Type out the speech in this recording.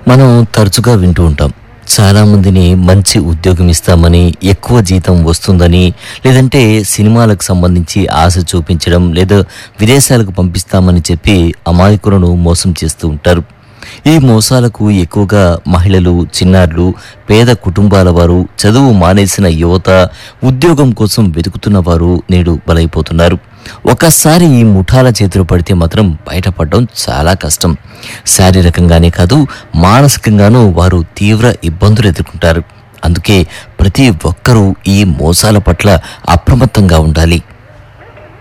మనం తరచుగా వింటూ ఉంటాం చాలా మందిని మంచి ఉద్యోగం ఇస్తామని ఎక్కువ జీతం వస్తుందని లేదంటే సినిమాలకు సంబంధించి ఆశ చూపించడం లేదా విదేశాలకు పంపిస్తామని చెప్పి అమాయకులను మోసం చేస్తూ ఉంటారు ఈ మోసాలకు ఎక్కువగా మహిళలు చిన్నారులు పేద కుటుంబాల వారు చదువు మానేసిన యువత ఉద్యోగం కోసం వెతుకుతున్న వారు నేడు బలైపోతున్నారు ఒకసారి ఈ ముఠాల చేతులు పడితే మాత్రం బయటపడడం చాలా కష్టం శారీరకంగానే కాదు మానసికంగానూ వారు తీవ్ర ఇబ్బందులు ఎదుర్కొంటారు అందుకే ప్రతి ఒక్కరూ ఈ మోసాల పట్ల అప్రమత్తంగా ఉండాలి